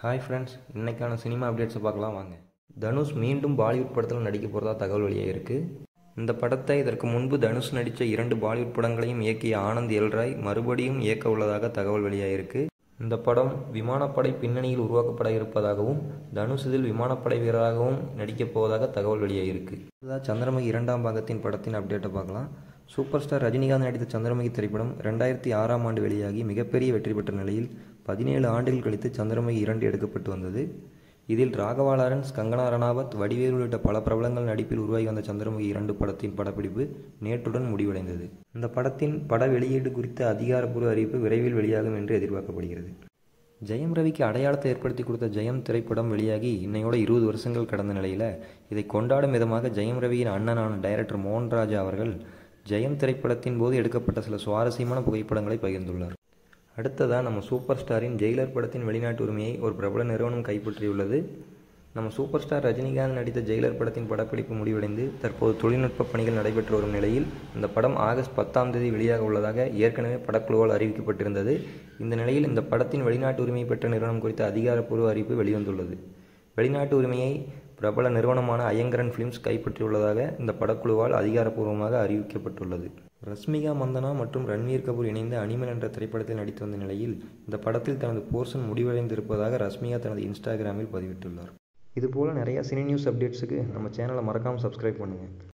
hi friends இன்னைக்கான cinema அப்டேட்ஸை பார்க்கலாம் வாங்க தனுஷ் மீண்டும் பாலிவுட் படத்தில் நடிக்க போகிறதா தகவல் வெளியாக இருக்குது இந்த படத்தை இதற்கு முன்பு தனுஷ் நடித்த இரண்டு பாலிவுட் படங்களையும் இயக்கிய ஆனந்த் எல்ராய் மறுபடியும் இயக்க உள்ளதாக தகவல் வெளியாகிருக்கு இந்த படம் விமானப்படை பின்னணியில் உருவாக்கப்பட இருப்பதாகவும் தனுஷ் இதில் விமானப்படை வீரராகவும் நடிக்கப் போவதாக தகவல் வெளியாகிருக்கு இதுதான் சந்திரமுகி இரண்டாம் பாகத்தின் படத்தின் அப்டேட்டை பார்க்கலாம் சூப்பர் ஸ்டார் ரஜினிகாந்த் நடித்த சந்திரமுகி திரைப்படம் ரெண்டாயிரத்தி ஆறாம் ஆண்டு வெளியாகி மிகப்பெரிய வெற்றி பெற்ற நிலையில் பதினேழு ஆண்டுகள் கழித்து சந்திரமுகி இரண்டு எடுக்கப்பட்டு வந்தது இதில் ராகவா லாரன்ஸ் கங்கனா ரணாவத் வடிவேல் உள்ளிட்ட பல பிரபலங்கள் நடிப்பில் உருவாகி வந்த சந்திரமுகி இரண்டு படத்தின் படப்பிடிப்பு நேற்றுடன் முடிவடைந்தது இந்த படத்தின் பட வெளியீடு குறித்த அதிகாரப்பூர்வ அறிவிப்பு விரைவில் வெளியாகும் என்று எதிர்பார்க்கப்படுகிறது ஜெயம் ரவிக்கு அடையாளத்தை ஏற்படுத்தி கொடுத்த ஜெயம் திரைப்படம் வெளியாகி இன்னையோட இருபது வருஷங்கள் கடந்த நிலையில் இதை கொண்டாடும் விதமாக ஜெயம் ரவியின் அண்ணனான டைரக்டர் மோகன்ராஜா அவர்கள் ஜெயம் திரைப்படத்தின் போது எடுக்கப்பட்ட சில சுவாரஸ்யமான புகைப்படங்களை பகிர்ந்துள்ளார் அடுத்ததாக நம்ம சூப்பர் ஸ்டாரின் ஜெயிலர் படத்தின் வெளிநாட்டு உரிமையை ஒரு பிரபல நிறுவனம் கைப்பற்றியுள்ளது நம்ம சூப்பர் ஸ்டார் ரஜினிகாந்த் நடித்த ஜெயிலர் படத்தின் படப்பிடிப்பு முடிவடைந்து தற்போது தொழில்நுட்ப பணிகள் நடைபெற்று வரும் நிலையில் இந்த படம் ஆகஸ்ட் பத்தாம் தேதி வெளியாக உள்ளதாக ஏற்கனவே படக்குழுவால் அறிவிக்கப்பட்டிருந்தது இந்த நிலையில் இந்த படத்தின் வெளிநாட்டு உரிமை பெற்ற நிறுவனம் குறித்த அதிகாரப்பூர்வ அறிவிப்பு வெளிவந்துள்ளது வெளிநாட்டு உரிமையை பிரபல நிறுவனமான ஐயங்கரன் ஃபிலிம்ஸ் கைப்பற்றியுள்ளதாக இந்த படக்குழுவால் அதிகாரப்பூர்வமாக அறிவிக்கப்பட்டுள்ளது ரஷ்மிகா மந்தனா மற்றும் ரன்வீர் கபூர் இணைந்து அனிமல் என்ற திரைப்படத்தில் நடித்து வந்த நிலையில் இந்த படத்தில் தனது போர்ஷன் முடிவடைந்திருப்பதாக ரஷ்மிகா தனது இன்ஸ்டாகிராமில் பதிவிட்டுள்ளார் இதுபோல் நிறையா சினி நியூஸ் அப்டேட்ஸுக்கு நம்ம சேனலை மறக்காமல் சப்ஸ்கிரைப் பண்ணுங்கள்